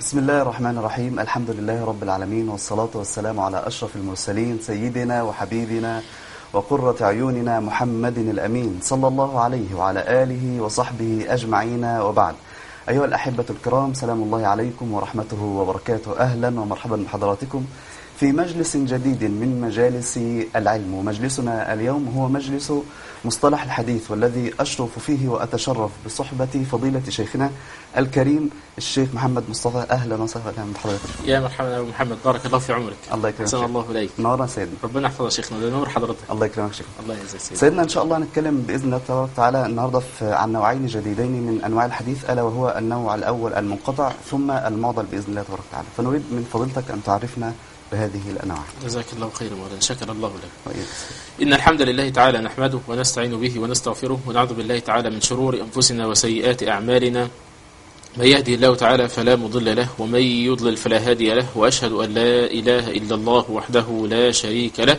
بسم الله الرحمن الرحيم الحمد لله رب العالمين والصلاة والسلام على أشرف المرسلين سيدنا وحبيبنا وقرة عيوننا محمد الأمين صلى الله عليه وعلى آله وصحبه أجمعين وبعد أيها الأحبة الكرام سلام الله عليكم ورحمته وبركاته أهلا ومرحبا بحضراتكم في مجلس جديد من مجالس العلم ومجلسنا اليوم هو مجلس مصطلح الحديث والذي أشرف فيه وأتشرف بصحبة فضيلة شيخنا الكريم الشيخ محمد مصطفى أهلا وسهلا بحضرتك يا مرحبا يا أبو محمد بارك الله في عمرك الله يكرمك أحسن شيخ. الله إليك نورنا سيدنا ربنا يحفظ شيخنا ده نور حضرتك الله يكرمك شيخ الله يجزاك سيدنا سيدنا إن شاء الله هنتكلم بإذن الله تبارك وتعالى النهاردة في- عن نوعين جديدين من أنواع الحديث ألا وهو النوع الأول المنقطع ثم المعضل بإذن الله تبارك وتعالى فنريد من فضيلتك أن تعرفنا بهذه الأنواع جزاك الله خيرا مولانا شكر الله لك وإياك. إن الحمد لله تعالى نحمده ونستعين به ونستغفره ونعوذ بالله تعالى من شرور أنفسنا وسيئات أعمالنا من يهدي الله تعالى فلا مضل له ومن يضلل فلا هادي له وأشهد أن لا إله إلا الله وحده لا شريك له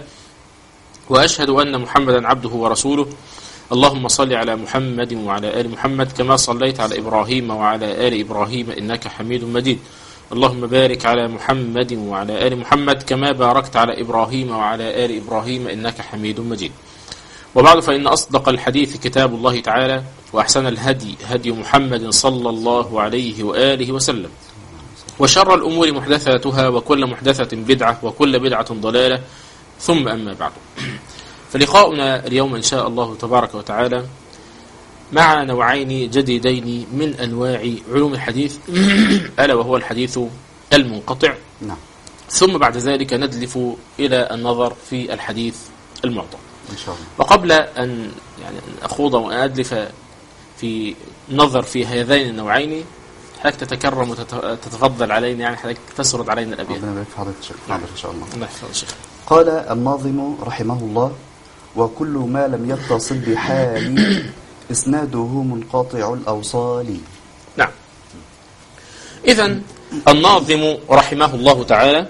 وأشهد أن محمدا عبده ورسوله اللهم صل على محمد وعلى آل محمد كما صليت على إبراهيم وعلى آل إبراهيم إنك حميد مجيد اللهم بارك على محمد وعلى آل محمد كما باركت على إبراهيم وعلى آل إبراهيم إنك حميد مجيد وبعد فإن أصدق الحديث كتاب الله تعالى وأحسن الهدي هدي محمد صلى الله عليه وآله وسلم وشر الأمور محدثاتها وكل محدثة بدعة وكل بدعة ضلالة ثم أما بعد فلقاؤنا اليوم إن شاء الله تبارك وتعالى مع نوعين جديدين من أنواع علوم الحديث ألا وهو الحديث المنقطع نعم ثم بعد ذلك ندلف إلى النظر في الحديث المعضل إن شاء الله وقبل أن يعني أن أخوض وأن أدلف في نظر في هذين النوعين حضرتك تتكرم وتتفضل علينا يعني حضرتك تسرد علينا الأبيات ربنا يبارك في حضرتك الشيخ نعم. حاضر إن شاء الله الله يحفظ الشيخ قال الناظم رحمه الله وكل ما لم يتصل بحال إسناده منقطع الأوصال نعم إذا الناظم رحمه الله تعالى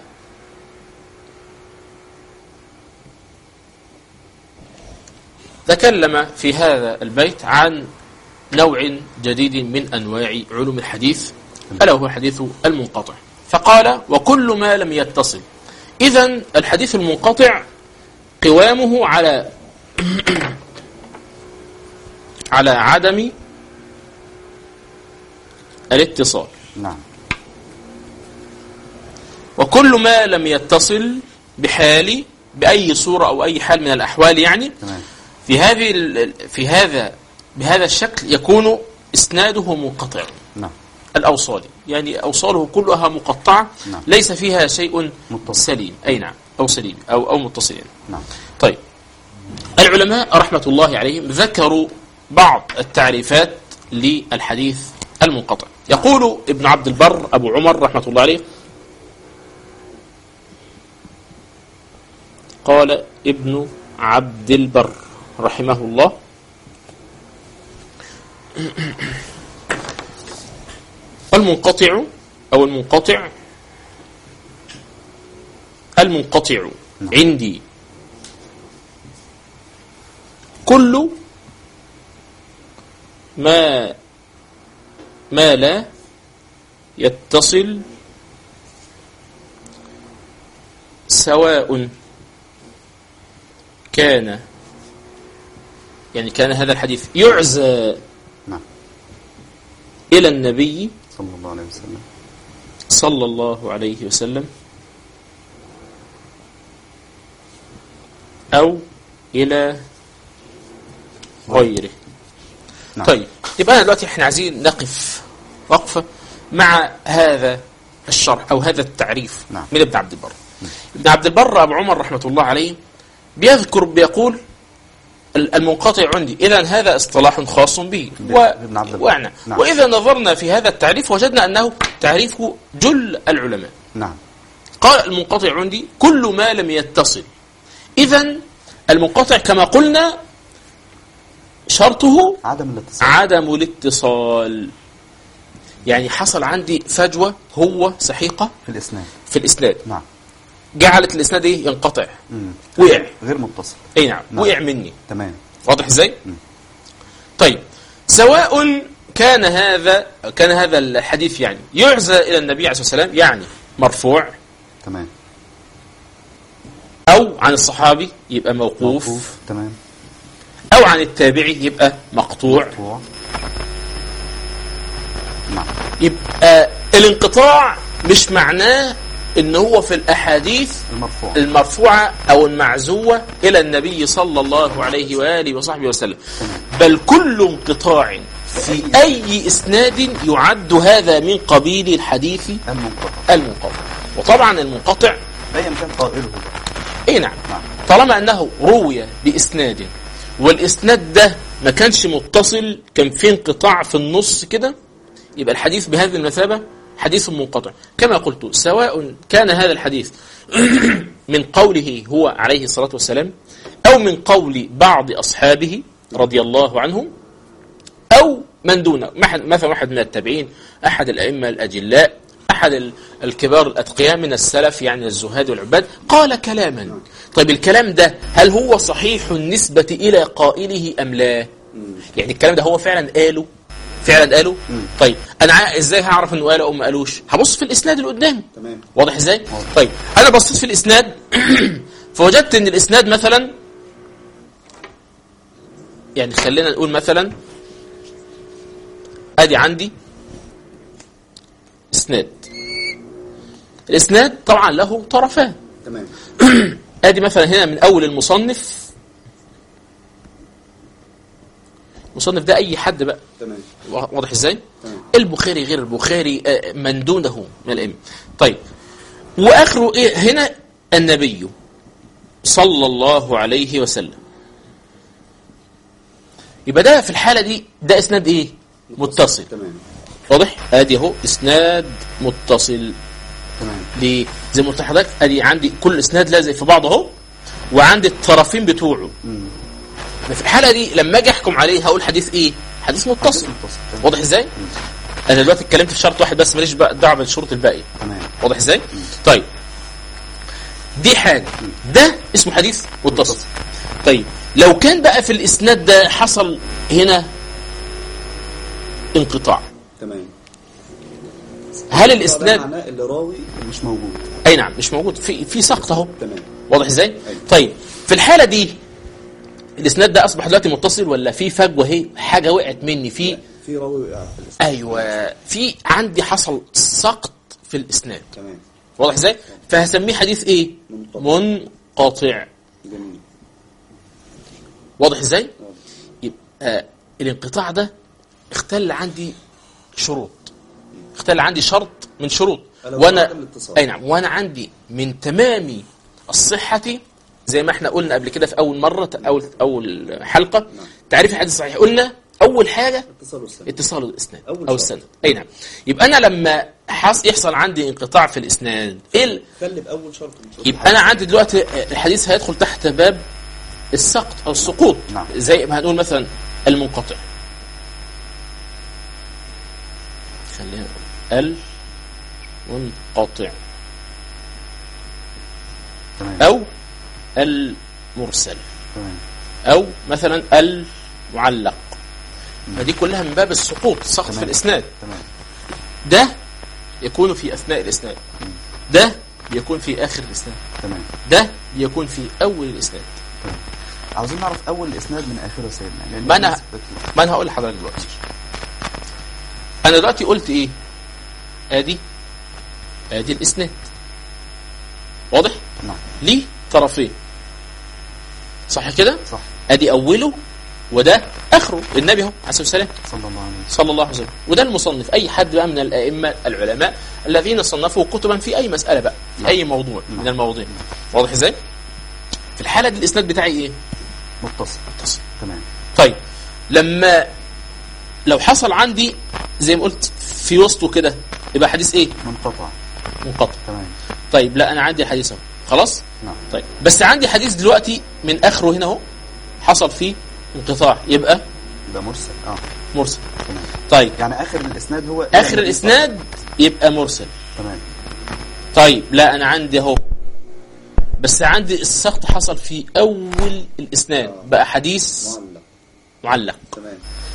تكلم في هذا البيت عن نوع جديد من أنواع علوم الحديث ألا وهو الحديث المنقطع فقال وكل ما لم يتصل إذا الحديث المنقطع قوامه على على عدم الاتصال نعم وكل ما لم يتصل بحال بأي صورة أو أي حال من الأحوال يعني تمام في هذه ال- في هذا بهذا الشكل يكون إسناده منقطع نعم الأوصال يعني أوصاله كلها مقطعة نعم. ليس فيها شيء متصل. سليم أي نعم أو سليم أو أو متصل يعني. نعم طيب العلماء رحمة الله عليهم ذكروا بعض التعريفات للحديث المنقطع يقول ابن عبد البر أبو عمر رحمة الله عليه قال ابن عبد البر رحمه الله المنقطع أو المنقطع المنقطع عندي كل ما ما لا يتصل سواء كان يعني كان هذا الحديث يعزى نعم إلى النبي صلى الله عليه وسلم صلى الله عليه وسلم أو إلى غيره نعم. طيب يبقى أنا دلوقتي احنا عايزين نقف وقفة مع هذا الشرح أو هذا التعريف نعم. من ابن عبد البر ابن عبد البر أبو عمر رحمة الله عليه بيذكر بيقول ال- المنقطع عندي إذا هذا اصطلاح خاص به و... ابن عبد البر. وأنا. نعم. وإذا نظرنا في هذا التعريف وجدنا أنه تعريف جل العلماء نعم قال المنقطع عندي كل ما لم يتصل إذا المنقطع كما قلنا شرطه عدم الاتصال عدم الاتصال يعني حصل عندي فجوة هو سحيقة في الإسناد في الإسناد نعم جعلت الإسناد إيه ينقطع مم. وقع غير متصل أي نعم نعم. وقع مني تمام واضح إزاي مم. طيب سواء كان هذا كان هذا الحديث يعني يعزى الى النبي عليه الصلاه والسلام يعني مرفوع تمام او عن الصحابي يبقى موقوف, موقوف تمام او عن التابعي يبقى مقطوع مقطوع نعم يبقى الانقطاع مش معناه ان هو في الاحاديث المرفوع المرفوعة أو المعزوة إلى النبي صلى الله عليه وآله وصحبه وسلم بل كل انقطاع في أي إسناد يعد هذا من قبيل الحديث المنقطع المنقطع وطبعا المنقطع ايا كان قائله اي نعم نعم طالما انه روي باسناد والاسناد ده ما كانش متصل كان في انقطاع في النص كده يبقى الحديث بهذه المثابه حديث منقطع كما قلت سواء كان هذا الحديث من قوله هو عليه الصلاه والسلام او من قول بعض اصحابه رضي الله عنهم أو من دونه مح- مثلا واحد من التابعين أحد الأئمة الأجلاء أحد ال- الكبار الأتقياء من السلف يعني الزهاد والعباد قال كلاما طيب الكلام ده هل هو صحيح النسبة إلى قائله أم لا يعني الكلام ده هو فعلا قاله فعلا قاله طيب أنا ع- إزاي هعرف إنه قاله أو ما قالوش هبص في الإسناد اللي قدامي تمام واضح ازاي؟ طيب انا بصيت في الاسناد فوجدت ان الاسناد مثلا يعني خلينا نقول مثلا ادي عندي اسناد الاسناد طبعا له طرفان تمام ادي مثلا هنا من اول المصنف المصنف ده اي حد بقى تمام واضح ازاي؟ تمام. البخاري غير البخاري آه، من دونه من الائمه. طيب واخره ايه هنا النبي صلى الله عليه وسلم. يبقى ده في الحاله دي ده اسناد ايه؟ متصل تمام واضح؟ ادي اهو اسناد متصل تمام ليه؟ زي ما قلت لحضرتك ادي عندي كل اسناد لازق في بعضه اهو وعندي الطرفين بتوعه. مم. في الحاله دي لما اجي احكم عليه هقول حديث ايه؟ حديث متصل. متصل تمام. واضح ازاي؟ انا دلوقتي اتكلمت في شرط واحد بس ماليش بقى دعوه بالشروط الباقيه تمام واضح ازاي طيب دي حاجه ده اسمه حديث متصل طيب لو كان بقى في الاسناد ده حصل هنا انقطاع تمام هل ده الاسناد معناه اللي راوي مش موجود اي نعم مش موجود في في سقط اهو تمام واضح ازاي أيوة. طيب في الحاله دي الاسناد ده اصبح دلوقتي متصل ولا في فجوه اهي حاجه وقعت مني في في راوي وقع في الاسم ايوه في عندي حصل سقط في الاسناد تمام واضح ازاي فهسميه حديث ايه منقطع. منقطع جميل واضح ازاي يبقى الانقطاع ده اختل عندي شروط اختل عندي شرط من شروط ألا وهو وانا عدم الاتصال. اي نعم وانا عندي من تمام الصحة زي ما احنا قلنا قبل كده في اول مرة اول اول حلقة تعريف الحديث الصحيح قلنا اول حاجة اتصال والسند اتصال الاسناد أول او شرط. السند اي نعم يبقى انا لما حص يحصل عندي انقطاع في الاسناد ايه ال- خلي باول شرط من شروط يبقى انا عندي دلوقتي الحديث هيدخل تحت باب السقط او السقوط نعم. زي ما هنقول مثلا المنقطع خلينا نقول المنقطع تمام او المرسل تمام او مثلا المعلق فدي كلها من باب السقوط السقط في تمام. الاسناد تمام ده يكون في اثناء الاسناد ده يكون في اخر الاسناد تمام ده يكون في اول الاسناد عاوزين نعرف اول الاسناد من اخره سيدنا لان ما أنا- الناس بت- ما انا هقول لحضرتك دلوقتي انا دلوقتي قلت ايه ادي ادي الاسناد واضح نعم ليه طرفين صح كده صح ادي اوله وده اخره النبي اهو عليه الصلاه والسلام صلى الله عليه وسلم صلى الله عليه وسلم وده المصنف اي حد بقى من الائمه العلماء الذين صنفوا كتبا في اي مساله بقى في اي موضوع من المواضيع واضح ازاي في الحاله دي الاسناد بتاعي ايه متصل متصل تمام طيب لما لو حصل عندي زي ما قلت في وسطه كده يبقى حديث ايه منقطع منقطع تمام طيب لا انا عندي حديث اهو خلاص نعم طيب بس عندي حديث دلوقتي من اخره هنا اهو حصل فيه انقطاع يبقى ده مرسل اه مرسل تمام طيب يعني اخر الاسناد هو اخر الاسناد يبقى مرسل تمام طيب لا انا عندي اهو بس عندي السقط حصل في اول الاسناد بقى حديث معلق معلق تمام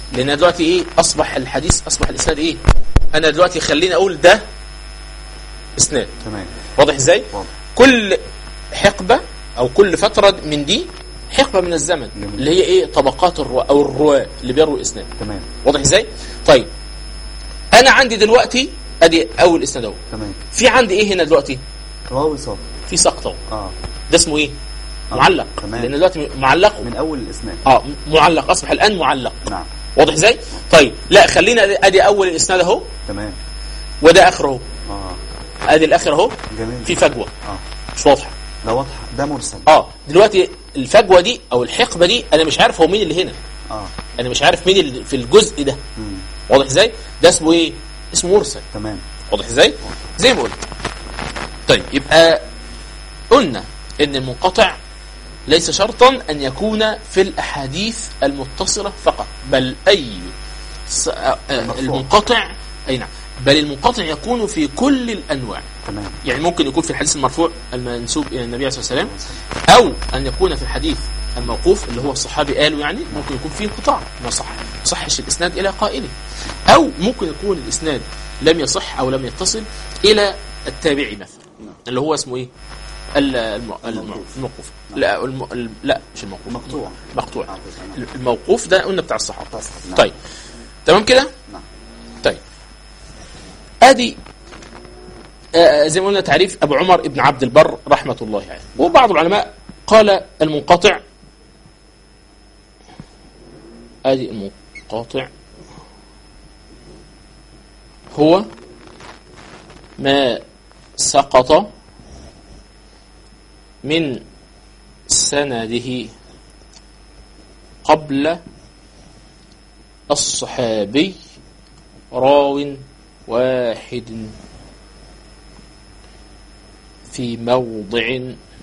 لان دلوقتي ايه اصبح الحديث اصبح الاسناد ايه انا دلوقتي خليني اقول ده اسناد تمام واضح ازاي واضح كل حقبه او كل فتره من دي حقبه من الزمن جميل. اللي هي ايه طبقات الرواة او الرواه اللي بيرووا الاسناد تمام واضح ازاي طيب انا عندي دلوقتي ادي اول اسناد اهو تمام في عندي ايه هنا دلوقتي راوي صافي في سقط اهو اه ده اسمه ايه آه، معلق تمام. لان دلوقتي معلق من اول الاسناد اه معلق اصبح الان معلق نعم واضح ازاي طيب لا خلينا ادي- ادي اول الاسناد اهو تمام وده اخره اهو اه ادي الاخر اهو جميل في فجوه اه مش واضحه ده واضح ده مرسل اه دلوقتي الفجوه دي او الحقبه دي انا مش عارف هو مين اللي هنا اه انا مش عارف مين اللي في الجزء ده مم. واضح ازاي ده اسمه ايه اسمه مرسل تمام واضح ازاي زي ما قلت طيب يبقى قلنا ان المنقطع ليس شرطا ان يكون في الاحاديث المتصله فقط بل اي س- آه، آه، المرفوع. المنقطع اي نعم بل المنقطع يكون في كل الانواع تمام يعني ممكن يكون في الحديث المرفوع المنسوب الى النبي عليه الصلاه والسلام او ان يكون في الحديث الموقوف اللي هو الصحابي قاله يعني ممكن يكون فيه انقطاع ما صح ما صحش الاسناد الى قائله او ممكن يكون الاسناد لم يصح او لم يتصل الى التابعي مثلا نعم. اللي هو اسمه ايه ال- الم- الم- الموقوف. الموقوف نعم. لا الم... ال- لا مش الموقوف مقطوع. مقطوع آه، تمام. الموقوف ده قلنا بتاع الصحابه بتاع الصحابة، نعم. طيب تمام كده نعم طيب ادي آه، زي ما قلنا تعريف ابو عمر ابن عبد البر رحمه الله عليه وبعض العلماء قال المنقطع ادي المنقطع هو ما سقط من سنده قبل الصحابي راو واحد في موضع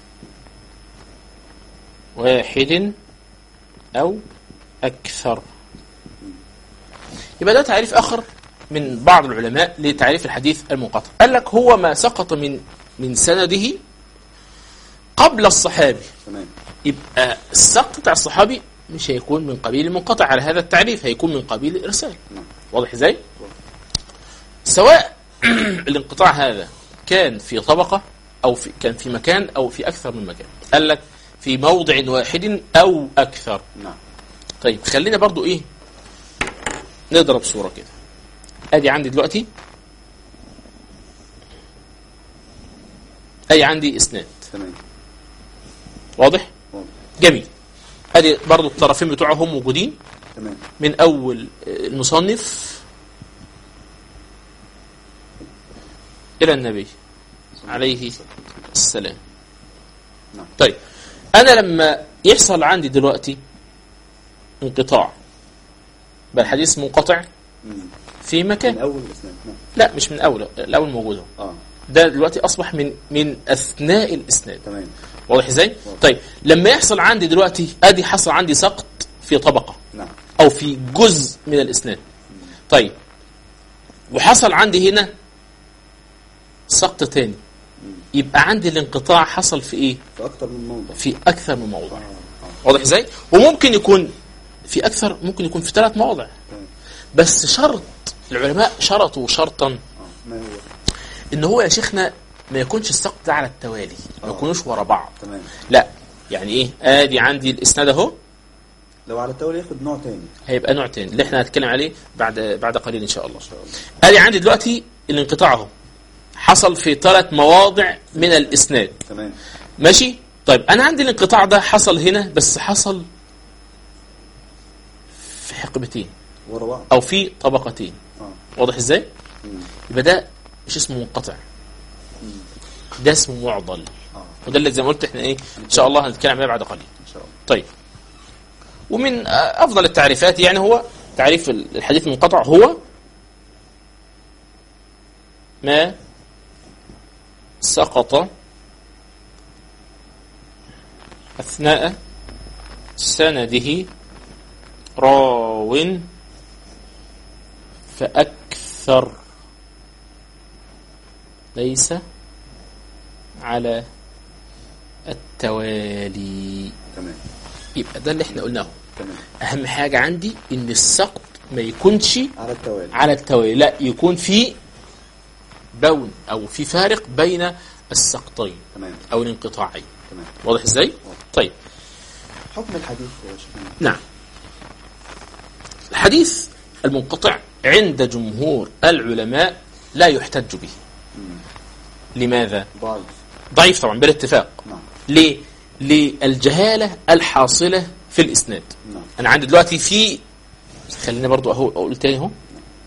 واحد أو أكثر يبقى ده تعريف آخر من بعض العلماء لتعريف الحديث المنقطع قال لك هو ما سقط من من سنده قبل الصحابي تمام يبقى السقط بتاع الصحابي مش هيكون من قبيل المنقطع على هذا التعريف هيكون من قبيل الإرسال نعم واضح ازاي؟ سواء الانقطاع هذا كان في طبقة أو في كان في مكان أو في أكثر من مكان قال لك في موضع واحد أو أكثر نعم طيب خلينا برضو إيه نضرب صورة كده أدي عندي دلوقتي أي عندي إسناد تمام واضح؟ واضح. جميل أدي برضو الطرفين بتوعهم موجودين تمام من أول المصنف إلى النبي عليه السلام نعم. طيب أنا لما يحصل عندي دلوقتي انقطاع بل حديث منقطع مم. في من مكان اول الاسناد نعم لا مش من أول الأول موجود أهو. اه ده دلوقتي أصبح من من أثناء الإسناد تمام واضح إزاي؟ طيب لما يحصل عندي دلوقتي أدي حصل عندي سقط في طبقة نعم او في جزء من الاسناد طيب وحصل عندي هنا سقط تاني يبقى عندي الانقطاع حصل في ايه في اكتر من موضع في اكثر من موضع اه اه واضح ازاي وممكن يكون في اكثر ممكن يكون في ثلاث مواضع تمام بس شرط العلماء شرطوا شرطا اه ما هو ان هو يا شيخنا ما يكونش السقط ده على التوالي ما آه. يكونوش ورا بعض تمام لا يعني ايه ادي عندي الاسناد اهو لو على التوالي ياخد نوع تاني هيبقى نوع تاني اللي احنا هنتكلم عليه بعد بعد قليل ان شاء الله ان شاء الله ادي عندي دلوقتي الانقطاع اهو حصل في ثلاث مواضع من الاسناد تمام ماشي طيب انا عندي الانقطاع ده حصل هنا بس حصل في حقبتين ورا بعض او في طبقتين اه واضح ازاي مم. يبقى ده مش اسمه منقطع ده اسمه معضل اه وده اللي زي ما قلت احنا ايه ان شاء الله هنتكلم عليه بعد قليل ان شاء الله طيب ومن آه، افضل التعريفات يعني هو تعريف الحديث المنقطع هو ما سقط اثناء سنده راو فاكثر ليس على التوالي تمام يبقى ده اللي احنا قلناه تمام اهم حاجه عندي ان السقط ما يكونش على التوالي على التوالي لا يكون في بون او في فارق بين السقطين تمام او الانقطاعين تمام واضح ازاي طيب حكم الحديث يا شيخنا نعم الحديث المنقطع عند جمهور العلماء لا يحتج به لماذا ضعيف ضعيف طبعا بالاتفاق نعم ليه للجهالة الحاصلة في الإسناد نعم أنا عندي دلوقتي في خلينا برضو أهو أقول تاني أهو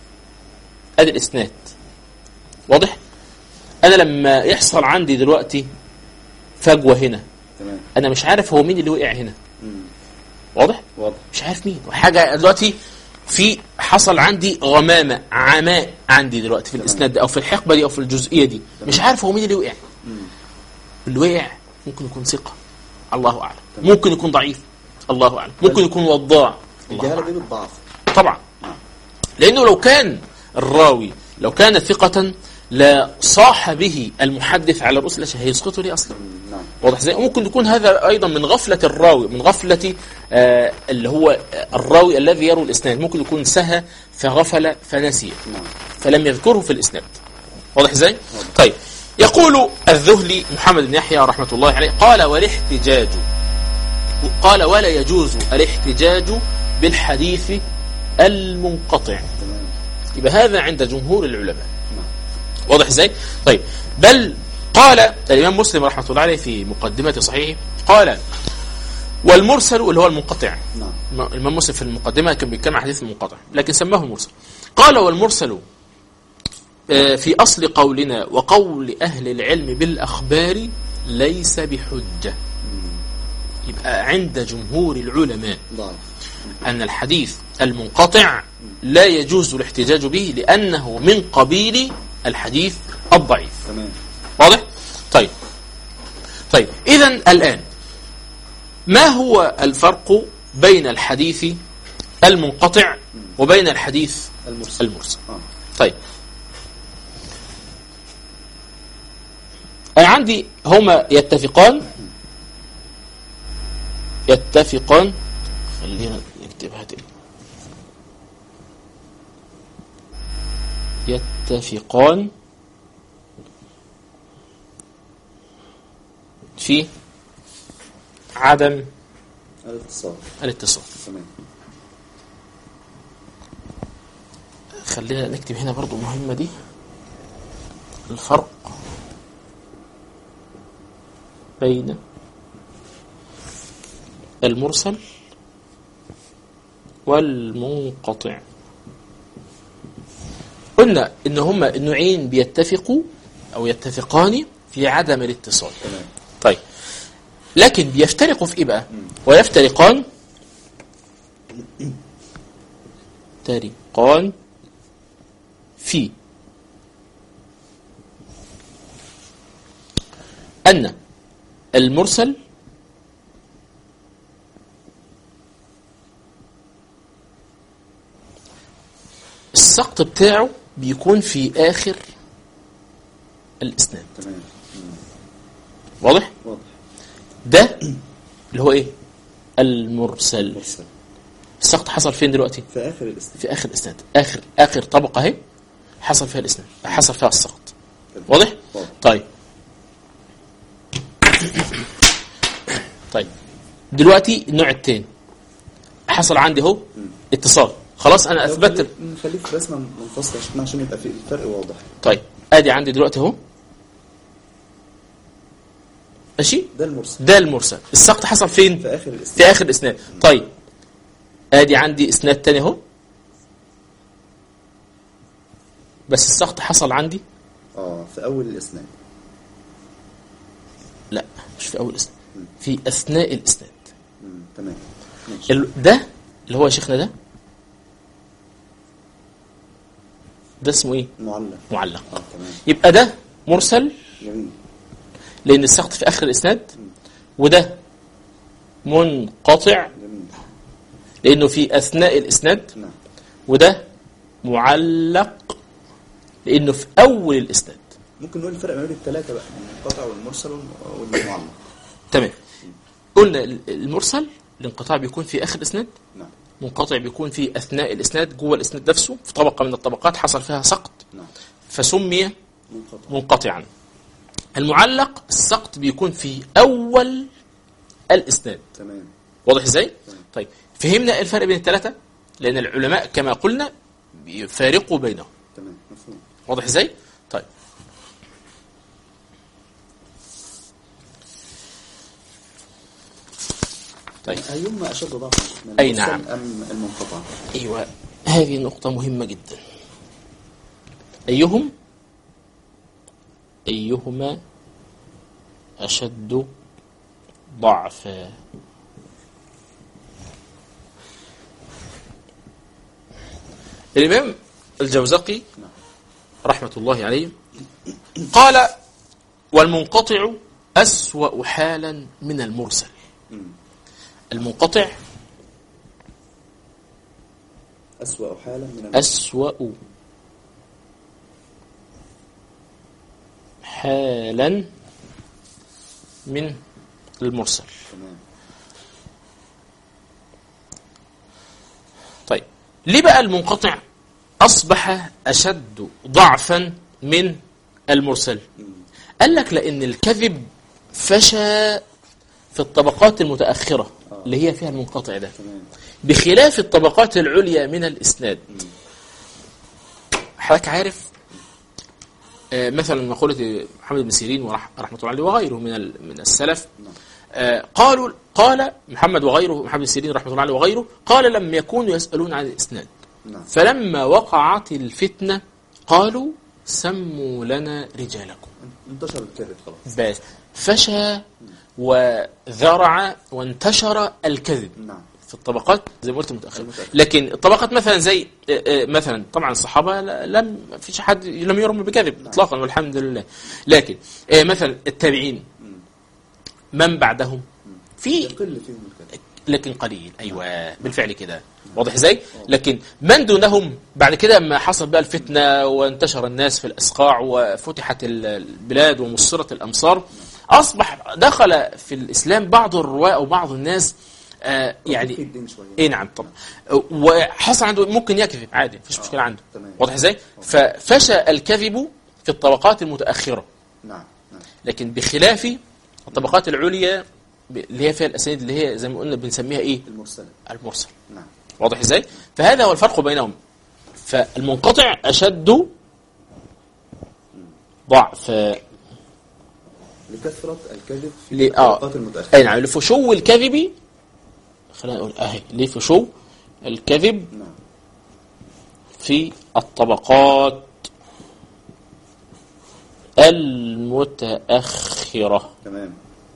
أدي الإسناد واضح أنا لما يحصل عندي دلوقتي فجوة هنا تمام أنا مش عارف هو مين اللي وقع هنا مم. واضح واضح مش عارف مين حاجة دلوقتي في حصل عندي غمامة عماء عندي دلوقتي في تمام. الإسناد ده أو في الحقبة دي أو في الجزئية دي مش عارف هو مين اللي وقع مم. اللي وقع ممكن يكون ثقة الله أعلم تمام. ممكن يكون ضعيف الله أعلم ممكن يكون وضاع الله الجهالة أعلم دي بالضعف طبعا لأنه لو كان الراوي لو كان ثقة لا صاح به المحدث على الرسل هيسقطه ليه أصلا مم. نعم واضح ازاي ممكن يكون هذا ايضا من غفله الراوي من غفله آه اللي هو آه، الراوي الذي يروي الاسناد ممكن يكون سهى فغفل فنسي نعم فلم يذكره في الاسناد واضح ازاي طيب يقول الذهلي محمد بن يحيى رحمه الله عليه قال والاحتجاج قال ولا يجوز الاحتجاج بالحديث المنقطع تمام يبقى هذا عند جمهور العلماء نعم واضح ازاي؟ طيب بل قال الامام مسلم رحمه الله عليه في مقدمه صحيحه قال والمرسل اللي هو المنقطع نعم الامام مسلم في المقدمه كان بيتكلم عن حديث المنقطع لكن سماه مرسل قال والمرسل آه، في اصل قولنا وقول اهل العلم بالاخبار ليس بحجه يبقى عند جمهور العلماء ضعف أن الحديث المنقطع لا يجوز الاحتجاج به لأنه من قبيل الحديث الضعيف تمام واضح؟ طيب طيب إذا الآن ما هو الفرق بين الحديث المنقطع وبين الحديث المرسل المرسل آه. طيب أنا عندي هما يتفقان يتفقان خلينا نكتبها تاني يتفقان في عدم الاتصال الاتصال تمام خلينا نكتب هنا برضو المهمة دي الفرق بين المرسل والمنقطع قلنا ان هما النوعين بيتفقوا او يتفقان في عدم الاتصال تمام طيب لكن بيفترقوا في ايه بقى ويفترقان يفترقان في أن المرسل السقط بتاعه بيكون في آخر الإسناد تمام مم. واضح؟ واضح ده اللي هو إيه؟ المرسل مرسل السقط حصل فين دلوقتي؟ في اخر الاستثناء في آخر الإسناد آخر آخر طبقة أهي حصل فيها الإسناد حصل فيها السقط واضح؟ واضح طيب طيب دلوقتي النوع الثاني حصل عندي اهو اتصال خلاص انا اثبتت نخليه في رسمه منفصله عشان عشان يبقى في الفرق واضح طيب ادي عندي دلوقتي اهو ماشي ده المرسل ده المرسل السقط حصل فين في اخر في الاستثناء اخر الاسناد طيب ادي عندي اسناد تاني اهو بس السقط حصل عندي اه في اول الاسناد لا مش في اول اسناد في اثناء الاسناد مم. تمام ماشي ال- ده اللي هو يا شيخنا ده ده اسمه ايه معلق معلق اه تمام يبقى ده مرسل جميل لان السقط في اخر الاسناد وده منقطع جميل لانه في اثناء الاسناد نعم وده معلق لانه في اول الاسناد ممكن نقول الفرق ما بين الثلاثه بقى المنقطع والمرسل والمعلق تمام قلنا ال- المرسل الانقطاع بيكون في اخر الاسناد نعم منقطع بيكون في اثناء الاسناد جوه الاسناد نفسه في طبقه من الطبقات حصل فيها سقط نعم فسمي منقطع منقطعا المعلق السقط بيكون في اول الاسناد تمام واضح ازاي طيب فهمنا الفرق بين الثلاثه لان العلماء كما قلنا بيفارقوا بينهم تمام مفهوم واضح ازاي طيب طيب أيهما أشد ضعفا أي المرسل نعم. أم المنقطع ايوه هذه نقطة مهمة جدا أيهم أيهما أشد ضعفا الإمام الجوزقي رحمة الله عليه قال والمنقطع أسوأ حالا من المرسل مم. المنقطع أسوأ حالا من المرسل أسوأ حالا من المرسل تمام طيب ليه بقى المنقطع أصبح أشد ضعفا من المرسل مم. قال لك لأن الكذب فشى في الطبقات المتأخرة اللي هي فيها المنقطع ده تمام بخلاف الطبقات العليا من الإسناد حضرتك عارف آه، مثلا مقولة محمد بن سيرين ورحمة الله عليه وغيره من ال- من السلف نعم. آه، قالوا قال محمد وغيره محمد بن سيرين رحمة الله عليه وغيره قال لم يكونوا يسألون عن الإسناد نعم فلما وقعت الفتنة قالوا سموا لنا رجالكم انتشر الكذب خلاص بس فشى وذرع وانتشر الكذب نعم في الطبقات زي ما قلت متأخرة المتأخرة. لكن الطبقات مثلا زي آه، آه، مثلا طبعا الصحابة ل- لم فيش حد لم يرموا بكذب اطلاقا والحمد لله لكن آه، مثلا التابعين من بعدهم في يقل فيهم الكذب لكن قليل ايوه بالفعل كده واضح ازاي لكن من دونهم بعد كده لما حصل بقى الفتنه وانتشر الناس في الاسقاع وفتحت ال- البلاد ومصرت الامصار اصبح دخل في الاسلام بعض الرواه او بعض الناس آه في يعني الدين شوية اي نعم طبعا وحصل عنده ممكن يكذب عادي مفيش مشكله عنده تمام. واضح ازاي ففشى الكذب في الطبقات المتاخره نعم نعم لكن بخلاف الطبقات العليا ب- اللي هي فيها الاسانيد اللي هي زي ما قلنا بنسميها ايه المرسلة المرسل نعم واضح ازاي فهذا هو الفرق بينهم فالمنقطع اشد ضعف لكثرة الكذب في ل- آه. الطبقات المتأخرة اي نعم لفشو الكذب خلينا نقول اهي لفشو الكذب نعم في الطبقات المتأخرة تمام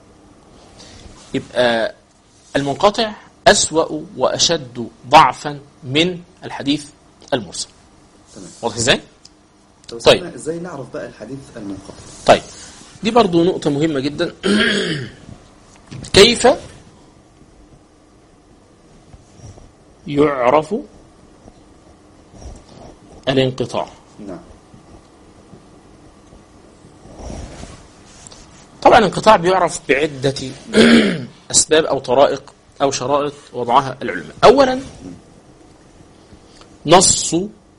يبقى المنقطع أسوأ وأشد ضعفا من الحديث المرسل تمام واضح ازاي؟ طب طيب. طيب ازاي نعرف بقى الحديث المنقطع طيب دي برضو نقطة مهمة جدا كيف يعرف الانقطاع نعم طبعا الانقطاع بيعرف بعدة أسباب أو طرائق أو شرائط وضعها العلماء أولا نص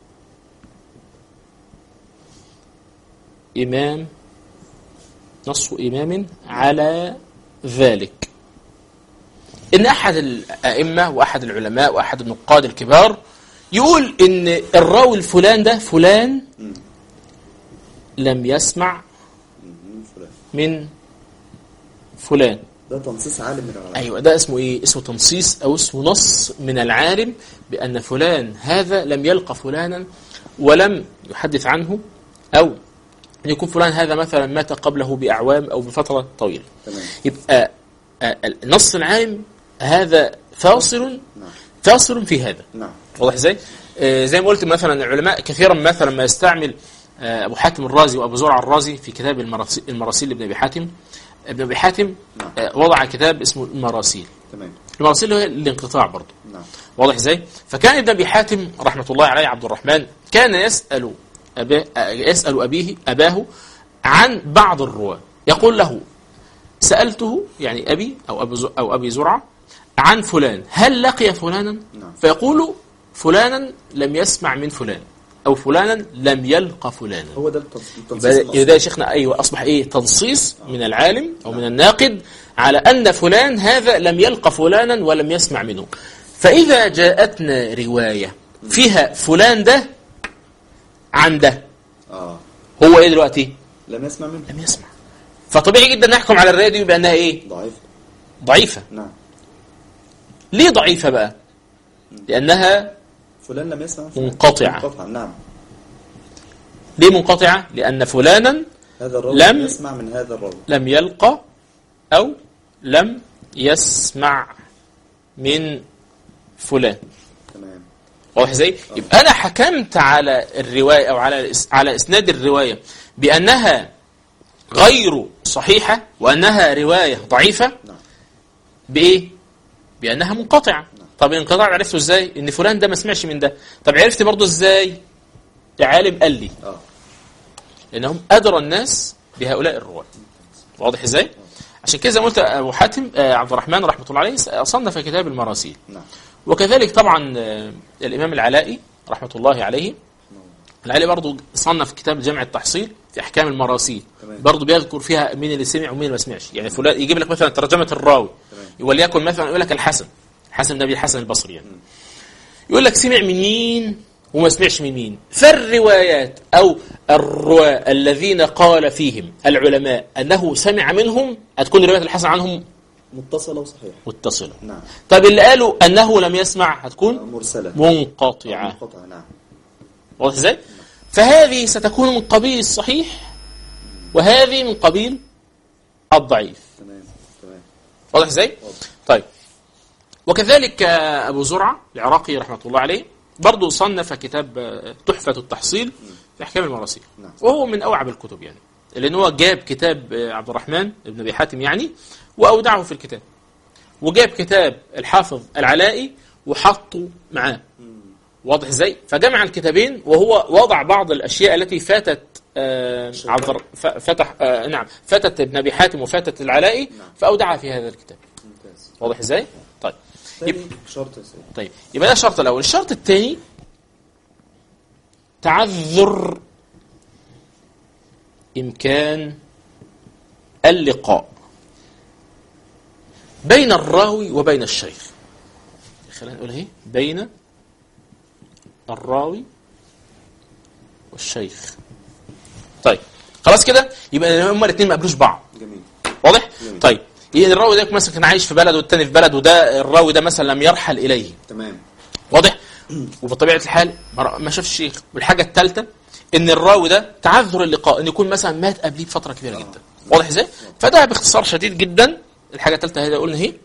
إمام نص إمام على ذلك إن أحد الأئمة وأحد العلماء وأحد النقاد الكبار يقول إن الراوي الفلان ده فلان مم. لم يسمع مم. فلان من فلان ده تنصيص عالم من العلماء ايوه ده اسمه ايه اسمه تنصيص او اسمه نص من العالم بان فلان هذا لم يلقى فلانا ولم يحدث عنه او ان يكون فلان هذا مثلا مات قبله باعوام او بفتره طويله تمام يبقى آه، النص العالم هذا فاصل نعم فاصل في هذا نعم واضح ازاي؟ آه، زي ما قلت مثلا العلماء كثيرا مثلا ما يستعمل آه، ابو حاتم الرازي وابو زرع الرازي في كتاب المراسي- المراسيل لابن ابي حاتم ابن ابي حاتم نعم. آه، وضع كتاب اسمه المراسيل تمام المراسيل هو الانقطاع برضه نعم واضح ازاي؟ فكان ابن ابي حاتم رحمه الله عليه عبد الرحمن كان يسال أبا آه، يسال ابيه اباه عن بعض الرواه يقول له سالته يعني ابي او ابو ز- او ابي زرعه عن فلان هل لقي فلانا نعم. فيقول فلانا لم يسمع من فلان او فلانا لم يلقى فلانا هو ده التنص- التنصيص يبقى المقصود. ده يا شيخنا ايوه اصبح ايه تنصيص من العالم او من الناقد على ان فلان هذا لم يلقى فلانا ولم يسمع منه فاذا جاءتنا روايه فيها فلان ده عن ده اه هو ايه دلوقتي لم يسمع منه لم يسمع فطبيعي جدا نحكم على الروايه دي بانها ايه ضعيف ضعيفه نعم ليه ضعيفه بقى لانها فلان لم يسمع من فلان. منقطعة. منقطعة نعم ليه منقطعه لان فلانا هذا الراوي لم- لم يسمع من هذا الراوي لم يلقى أو لم يسمع من فلان تمام واضح ازاي؟ يبقى أنا حكمت على الرواية أو على الإس- على إسناد الرواية بأنها غير صحيحة وأنها رواية ضعيفة نعم بإيه؟ بأنها منقطعة طب الانقطاع عرفته ازاي؟ ان فلان ده ما سمعش من ده طب عرفت برضه ازاي؟ العالم قال لي اه لانهم ادرى الناس بهؤلاء الرواه واضح ازاي عشان كده زي ما قلت ابو حاتم آه، عبد الرحمن رحمه الله عليه صنف كتاب المراسيل نعم وكذلك طبعا آه، الامام العلائي رحمه الله عليه العلائي برضه صنف كتاب جمع التحصيل في احكام المراسيل تمام. برضه بيذكر فيها مين اللي سمع ومين اللي ما سمعش يعني فلان يجيب لك مثلا ترجمه الراوي تمام. وليكن مثلا يقول لك الحسن الحسن بن ابي الحسن البصري يعني يقول لك سمع من مين وما سمعش من مين فالروايات او الرواة الذين قال فيهم العلماء انه سمع منهم هتكون روايه الحسن عنهم متصلة وصحيحة متصله نعم طب اللي قالوا انه لم يسمع هتكون مرسلة منقطعه منقطعة نعم واضح ازاي فهذه ستكون من قبيل الصحيح وهذه من قبيل الضعيف تمام تمام واضح ازاي طيب وكذلك آه، ابو زرعه العراقي رحمه الله عليه برضه صنف كتاب آه، تحفه التحصيل في احكام المراسيل نعم. وهو من اوعب الكتب يعني لان هو جاب كتاب آه، عبد الرحمن بن ابي حاتم يعني واودعه في الكتاب وجاب كتاب الحافظ العلائي وحطه معاه واضح ازاي فجمع الكتابين وهو وضع بعض الاشياء التي فاتت آه عبد الر- ف- فتح آه نعم فاتت ابن ابي حاتم وفاتت العلائي فاودعها في هذا الكتاب ممتاز واضح ازاي طيب ثاني شرط يا سيدي طيب يبقى ده الشرط الاول الشرط الثاني تعذر امكان اللقاء بين الراوي وبين الشيخ خلينا نقول اهي بين الراوي والشيخ طيب خلاص كده يبقى هما الاثنين ما قابلوش بعض جميل واضح جميل. طيب يعني الراوي ده مثلا كان عايش في بلد والتاني في بلد وده الراوي ده مثلا لم يرحل اليه تمام واضح وبطبيعه الحال ما رأ- ما شافش الشيخ والحاجه الثالثه ان الراوي ده تعذر اللقاء ان يكون مثلا مات قبليه بفتره كبيره جدا واضح ازاي فده باختصار شديد جدا الحاجه الثالثه هي قلنا اهي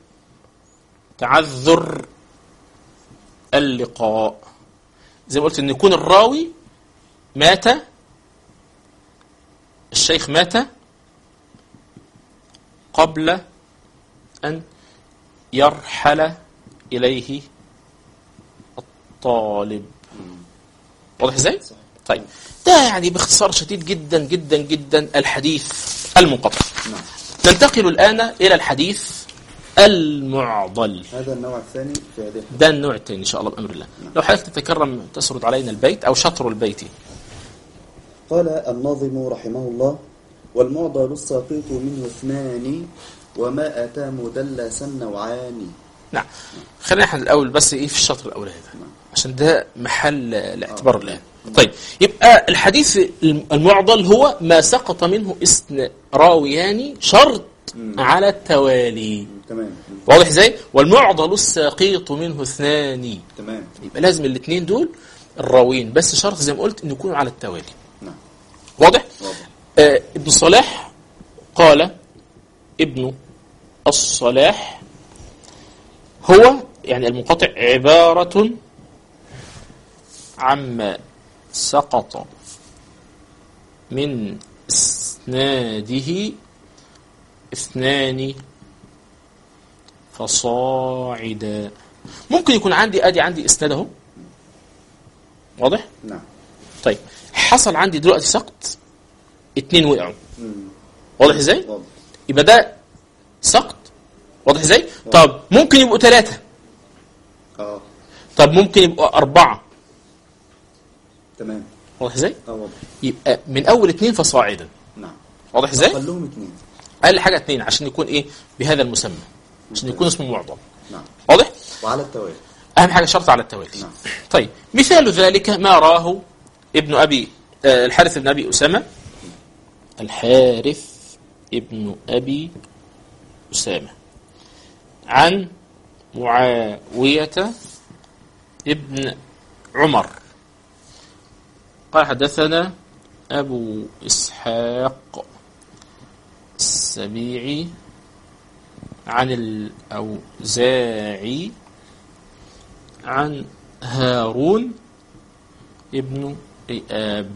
تعذر اللقاء زي ما قلت ان يكون الراوي مات الشيخ مات قبل ان يرحل اليه الطالب واضح ازاي؟ صحيح. طيب ده يعني باختصار شديد جدا جدا جدا الحديث المنقطع نعم ننتقل الآن إلى الحديث المعضل هذا النوع الثاني في هذه الحلقة ده النوع الثاني إن شاء الله بأمر الله لو حضرتك تتكرم تسرد علينا البيت أو شطر البيت قال الناظم رحمه الله والمعضل الساقط منه اثنان وما أتى مدلسا نوعان نعم خلينا احنا الأول بس إيه في الشطر الأول هذا عشان ده محل الاعتبار الآن طيب يبقى الحديث المعضل هو ما سقط منه اسم راويان شرط على التوالي تمام واضح ازاي والمعضل الساقيط منه اثنان تمام يبقى لازم الاثنين دول الراويين بس شرط زي ما قلت ان يكونوا على التوالي نعم واضح واضح آه ابن صلاح قال ابن الصلاح هو يعني المنقطع عبارة عما سقط من اسناده اثنان فصاعدا ممكن يكون عندي ادي عندي اسناد اهو واضح نعم طيب حصل عندي دلوقتي سقط اتنين وقعوا مم. واضح ازاي واضح يبقى ده سقط واضح ازاي طب ممكن يبقوا ثلاثة اه طب ممكن يبقوا أربعة تمام واضح ازاي اه واضح يبقى من أول اثنين فصاعدا نعم واضح ازاي خلوهم اثنين أقل حاجة اثنين عشان يكون إيه بهذا المسمى عشان يكون اسمه معظم نعم واضح وعلى التوالي أهم حاجة شرط على التوالي نعم. طيب مثال ذلك ما راه ابن أبي آه، الحارث بن أبي أسامة الحارث ابن أبي أسامة عن معاوية ابن عمر قال حدثنا أبو إسحاق السبيعي عن الأوزاعي عن هارون ابن إياب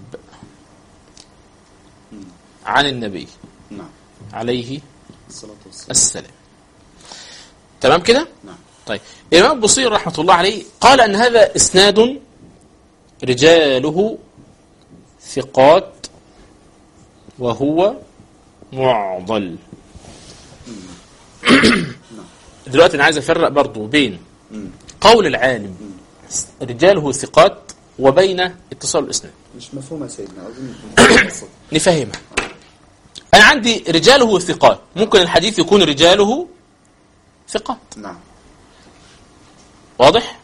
عن النبي نعم عليه الصلاة والسلام السلام تمام كده نعم طيب الإمام البصير رحمة الله عليه قال أن هذا إسناد رجاله ثقات وهو معضل دلوقتي أنا عايز أفرق برضو بين مم. قول العالم رجاله ثقات وبين اتصال الإسناد مش مفهومة يا سيدنا أظن نفهمها أنا عندي رجاله ثقات ممكن الحديث يكون رجاله ثقات نعم واضح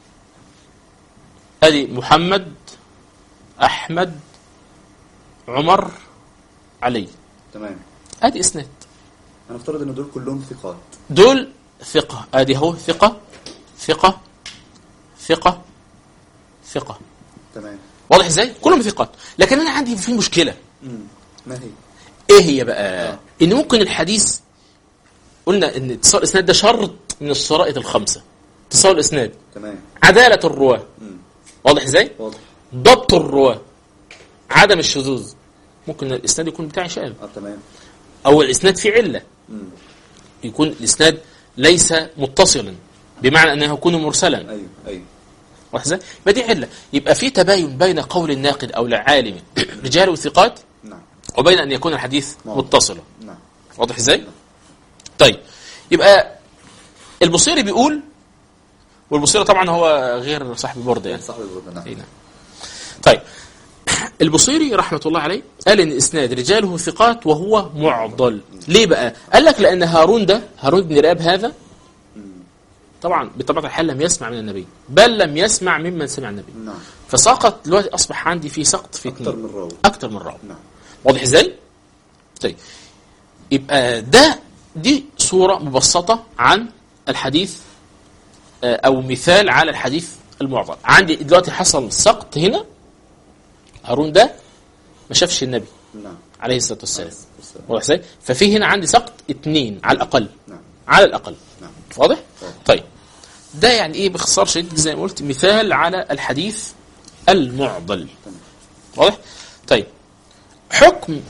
ادي محمد احمد عمر علي تمام ادي اسناد هنفترض ان دول كلهم ثقات دول ثقة ادي هو ثقة ثقة ثقة ثقة تمام واضح ازاي كلهم ثقات لكن انا عندي في مشكلة مم. ما هي ايه هي بقى ان ممكن الحديث قلنا ان اتصال الاسناد ده شرط من الشرائط الخمسة اتصال الاسناد تمام عدالة الرواة مم. واضح ازاي واضح ضبط الرواة عدم الشذوذ ممكن الاسناد يكون بتاعي شاذ اه تمام او الاسناد فيه عله مم. يكون الاسناد ليس متصلا بمعنى انه يكون مرسلا ايوه ايوه واضح ازاي؟ يبقى دي عله يبقى في تباين بين قول الناقد او العالم رجال وثقات نعم وبين ان يكون الحديث نعم. متصلا نعم واضح ازاي؟ طيب يبقى البصيري بيقول والبصيري طبعا هو غير صاحب البرده يعني صاحب البرد نعم أي نعم. طيب البصيري رحمة الله عليه قال ان اسناد رجاله ثقات وهو معضل ليه بقى قال لك لان هارون ده هارون بن رئاب هذا طبعا بطبيعة الحال لم يسمع من النبي بل لم يسمع ممن سمع النبي نعم فسقط دلوقتي اصبح عندي في سقط في اكثر اثنين من راوي اكتر من راوي نعم واضح ازاي طيب يبقى ده دي صورة مبسطة عن الحديث آه، او مثال على الحديث المعضل عندي دلوقتي حصل سقط هنا هارون ده ما شافش النبي نعم عليه الصلاه والسلام والسلام. واضح ازاي ففي هنا عندي سقط اثنين على الاقل نعم على الاقل نعم واضح واضح. طيب ده يعني ايه باختصار شديد زي ما قلت مثال على الحديث المعضل تمام. واضح طيب حكم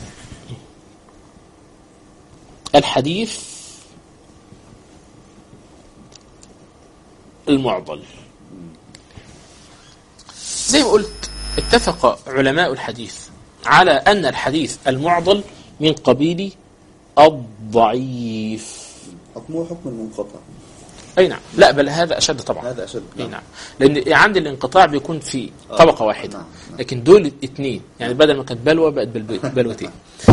الحديث المعضل زي ما قلت اتفق علماء الحديث على أن الحديث المعضل من قبيل الضعيف حكمه حكم المنقطع أي نعم لا بل هذا أشد طبعا هذا اشد اي نعم لان عندي الانقطاع بيكون في آه. طبقه واحده نعم، نعم. لكن دول اثنين يعني بدل ما كانت بلوه بقت بلو- بلوتين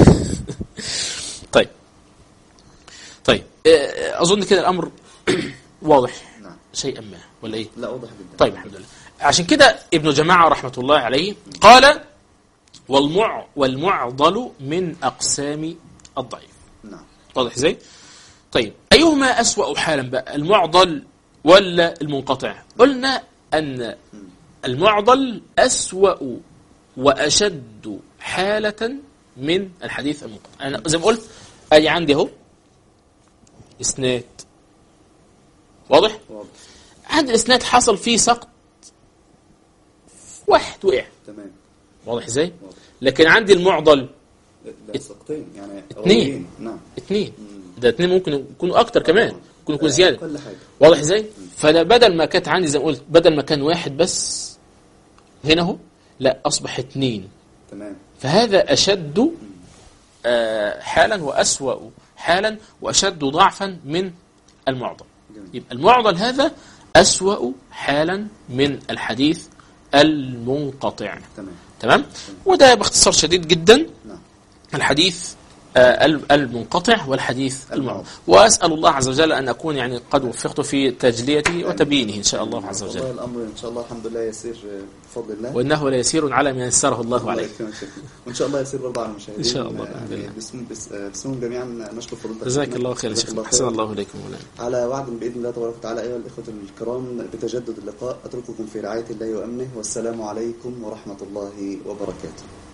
طيب طيب آه، اظن كده الامر واضح نعم شيئا ما ولا ايه لا واضح جدا طيب الحمد لله عشان كده ابن جماعه رحمه الله عليه قال والمع والمعضل من اقسام الضعيف نعم واضح ازاي؟ طيب ايهما اسوأ حالا بقى المعضل ولا المنقطع؟ قلنا ان المعضل اسوأ واشد حالة من الحديث المنقطع انا زي ما قلت ادي عندي اهو اسناد واضح؟ واضح عندي الاسناد حصل فيه سقط واحد وقع تمام واضح ازاي؟ واضح لكن عندي المعضل لا سقطين يعني اتنين. راويين. نعم اثنين ده اثنين ممكن يكونوا اكتر كمان ممكن يكون زياده كل حاجه واضح ازاي؟ فانا بدل ما كانت عندي زي ما قلت بدل ما كان واحد بس هنا اهو لا اصبح اثنين تمام فهذا اشد آه، حالا واسوأ حالا واشد ضعفا من المعضل جميل. يبقى المعضل هذا أسوأ حالا من الحديث المنقطع تمام تمام وده باختصار شديد جدا نعم الحديث آه، ال- المنقطع والحديث المعضل وأسأل الله عز وجل أن أكون يعني قد وفقت في تجليته وتبيينه إن شاء الله عز والله وجل الامر ان شاء الله الحمد لله يسير آه، بفضل الله وإنه ليسير على ما يسره الله عليه يكرمك شكرا. وان شاء الله يسير برضه على المشاهدين إن شاء الله، آه، بإذن الله. باسم بس- آه، باسمهم جميعا نشكر فضيلتك جزاك شيخنا. الله خير يا جزاك شيخ الله أحسن خير. الله إليكم مولانا على وعد باذن الله تبارك وتعالى ايها الاخوه الكرام بتجدد اللقاء اترككم في رعايه الله وامنه والسلام عليكم ورحمه الله وبركاته